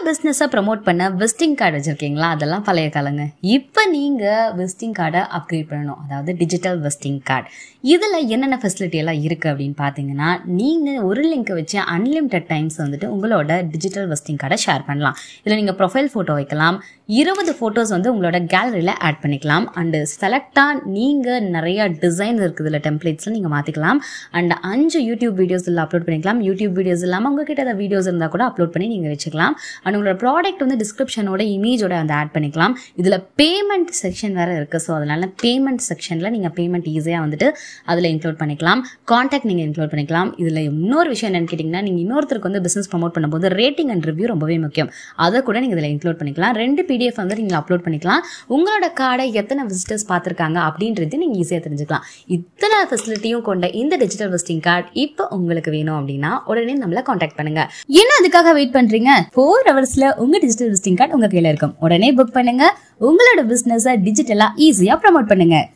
பிஸ்னஸை ப்ரமோட் பண்ண visiting card வச்சுருக்கீங்களா அதெல்லாம் பழைய காலங்க இப்போ நீங்கள் விசிட்டிங் கார்டை அப்கிரேட் பண்ணணும் அதாவது டிஜிட்டல் விசிட்டிங் கார்டு இதில் என்னென்ன ஃபெசிலிட்டி எல்லாம் இருக்குது அப்படின்னு பார்த்தீங்கன்னா நீங்கள் ஒரு லிங்க்கை வச்சு அன்லிமிட்டட் டைம்ஸ் வந்துட்டு உங்களோட டிஜிட்டல் விசிட்டிங் கார்டை ஷேர் பண்ணலாம் இதில் நீங்கள் ப்ரொஃபைல் ஃபோட்டோ வைக்கலாம் இருபது ஃபோட்டோஸ் வந்து உங்களோட கேலரியில் ஆட் பண்ணிக்கலாம் அண்டு செலக்டாக நீங்கள் நிறைய டிசைன் இருக்குது இதில் டெம்ப்ளேட்ஸில் நீங்கள் மாற்றிக்கலாம் அண்ட் அஞ்சு யூடியூப் வீடியோஸ் இதில் அப்லோட் பண்ணிக்கலாம் யூடியூப் வீடியோஸ் இல்லாமல் உங்ககிட்ட ஏதாவது வீடியோஸ் இருந்தால் கூட அப்லோட் பண்ணி நீங்கள் வச்சுக்கலாம் அண்ட் உங்களோட ப்ராடக்ட் வந்து டிஸ்கிரிப்ஷனோட இமேஜோட வந்து ஆட் பண்ணிக்கலாம் இதில் பேமெண்ட் செக்ஷன் வேறு இருக்குது ஸோ அதனால் பேமெண்ட் செக்ஷனில் நீங்கள் பேமெண்ட் ஈஸியாக வந்துட்டு அதில் இன்க்ளூட் பண்ணிக்கலாம் காண்டாக்ட் நீங்கள் இன்க்ளூட் பண்ணிக்கலாம் இதில் இன்னொரு விஷயம் என்னன்னு கேட்டிங்கன்னா நீங்கள் இன்னொருத்தருக்கு வந்து பிஸ்னஸ் ப்ரமோட் பண்ணும்போது ரேட்டிங் அண்ட் ரிவ்யூ ரொம்பவே முக்கியம் அதை கூட நீங்கள் இதில் இன்க்ளூட் பண்ணிக்கலாம் ரெண்டு பிடிஎஃப் வந்து நீங்கள் அப்லோட் பண்ணிக்கலாம் உங்களோட கார்டை எத்தனை விசிட்டர்ஸ் பார்த்துருக்காங்க அப்படின்றது நீங்கள் ஈஸியாக தெரிஞ்சுக்கலாம் இத்தனை ஃபெசிலிட்டியும் கொண்ட இந்த டிஜிட்டல் விசிட்டிங் கார்டு இப்போ உங்களுக்கு வேணும் அப்படின்னா உடனே நம்மளை காண்டாக்ட் பண்ணுங்க என்ன அதுக்காக வெயிட் பண்றீங்க ஃபோர் ஹவர்ஸ்ல உங்க டிஜிட்டல் விசிட்டிங் கார்டு உங்க கையில இருக்கும் உடனே புக் பண்ணுங்க உங்களோட பிசினஸை டிஜிட்டலா ஈஸியா ப்ரமோட் பண்ணுங்க